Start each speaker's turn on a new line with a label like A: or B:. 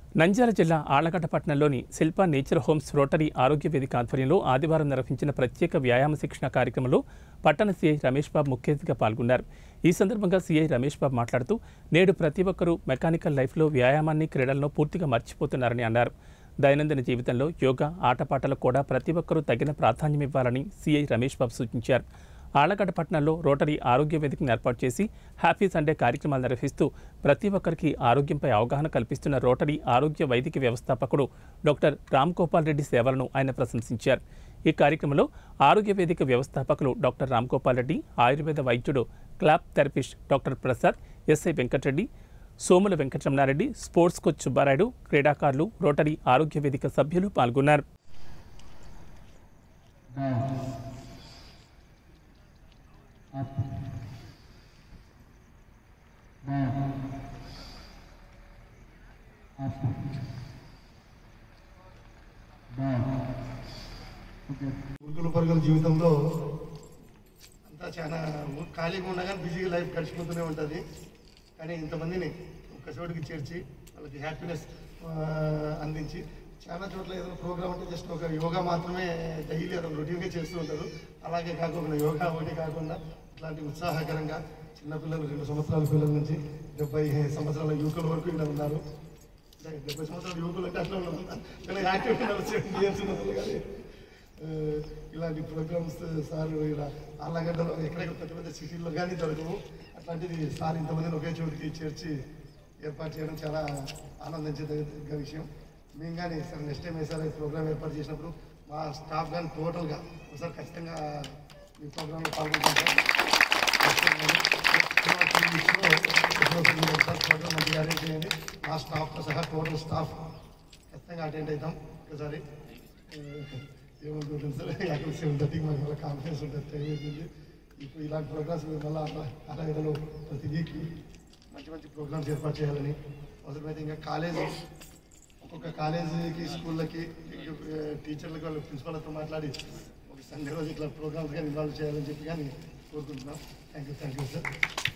A: నంద్యాల జిల్లా ఆళ్లగడ్డ పట్టణంలోని శిల్ప nature homes rotary ఆరోగ్య వేదిక ఆధ్వర్యంలో ఆదివారం నిర్వహించిన ప్రత్యేక వ్యాయామ శిక్షణ కార్యక్రమంలో పట్టణ సీఐ రమేష్ బాబు ముఖ్య అతిథిగా పాల్గొన్నారు ఈ సందర్భంగా సీఐ రమేష్ బాబు మాట్లాడుతూ నేడు ప్రతి ఒక్కరూ మెకానికల్ లైఫ్లో వ్యాయామాన్ని క్రీడలను పూర్తిగా మర్చిపోతున్నారని అన్నారు దైనందిన జీవితంలో యోగా ఆటపాటలకు కూడా ప్రతి ఒక్కరూ తగిన ప్రాధాన్యం ఇవ్వాలని సీఐ రమేష్ బాబు సూచించారు ఆళ్లగడ్డ పట్టణంలో రోటరీ ఆరోగ్య వేదికను ఏర్పాటు చేసి హ్యాపీ సండే కార్యక్రమాలు నిర్వహిస్తూ ప్రతి ఒక్కరికి ఆరోగ్యంపై అవగాహన కల్పిస్తున్న రోటరీ ఆరోగ్య వైదిక వ్యవస్థాపకుడు డాక్టర్ రామ్ గోపాల్ రెడ్డి సేవలను ఆయన ప్రశంసించారు ఈ కార్యక్రమంలో ఆరోగ్య వేదిక వ్యవస్థాపకులు డాక్టర్ రామ్ గోపాల్ రెడ్డి ఆయుర్వేద వైద్యుడు క్లాప్ therapist doctor Prasad SI Venkatareddy Somula Venkataramanareddy sports coach Subbarayudu క్రీడాకారులు రోటరీ ఆరోగ్య వేదిక సభ్యులు పాల్గొన్నారు
B: up, down, up, down. Okay.
C: ఉరుకుల పరుగుల జీవితంలో అంతా చాలా ఊ- ఖాళీగా ఉన్నా కానీ బిజీగా లైఫ్ గడిచిపోతూనే ఉంటుంది కానీ ఇంతమందిని ఒక చోటుకి చేర్చి వాళ్ళకి హ్యాపీనెస్ అందించి చాలా చోట్ల ఏదో ప్రోగ్రామ్ అంటే జస్ట్ ఒక యోగా మాత్రమే డైలీ అదొక రొటీన్గా చేస్తూ ఉంటారు అలాగే కాకుండా యోగా ఒకటి కాకుండా ఇట్లాంటి ఉత్సాహకరంగా చిన్నపిల్లలు రెండు సంవత్సరాల పిల్లల నుంచి డెబ్బై సంవత్సరాల యువకుల వరకు ఇక్కడ ఉన్నారు అంటే డెబ్బై సంవత్సరాల యువకులు అంటే అట్లా ఉన్నారు కానీ యాక్టివ్ ఉన్నారు సెవెంటీ ఇయర్స్ ఉన్నారు కానీ ఆ, ఇలాంటి ప్రోగ్రామ్స్ సార్ ఇలా ఆళ్ళగడ్డలో ఎక్కడెక్కడ పెద్ద పెద్ద సిటీల్లో కానీ దొరకవు అట్లాంటిది సార్ ఇంతమందిని ఒకే చోటికి చేర్చి ఏర్పాటు చేయడం చాలా ఆనందించదగ్గ విషయం మేము కానీ సార్ నెక్స్ట్ టైం సార్ ఈ ప్రోగ్రామ్ ఏర్పాటు చేసినప్పుడు మా స్టాఫ్ కానీ టోటల్గా ఒకసారి ఖచ్చితంగా ఈ ప్రోగ్రాంలో పాల్గొంటాం ప్రోగ్రామ్ మంచిగా అరేంజ్ చేయండి మా స్టాఫ్తో సహా టోటల్ స్టాఫ్ ఖచ్చితంగా అటెండ్ అవుతాం ఒకసారి ఏమనుకుంటుంది సార్ యాక్చువల్ సెవెన్ థర్టీకి మాకు మళ్ళీ కాన్ఫిడెన్స్ ఉంటుంది టైం అవుతుంది ఇప్పుడు ఇలాంటి ప్రోగ్రామ్స్ మళ్ళీ అలా అలాగలో ప్రతి వీక్ మంచి మంచి ప్రోగ్రామ్స్ ఏర్పాటు చేయాలని అవసరమైతే ఇంకా కాలేజ్ ఒక్కొక్క కాలేజీకి స్కూళ్ళకి టీచర్లకు వాళ్ళ ప్రిన్సిపాల్తో మాట్లాడి ఒక సండే రోజు ఇట్లా ప్రోగ్రామ్స్ కానీ ఇన్వాల్వ్ చేయాలని చెప్పి కానీ కోరుకుంటున్నాం thank you thank you sir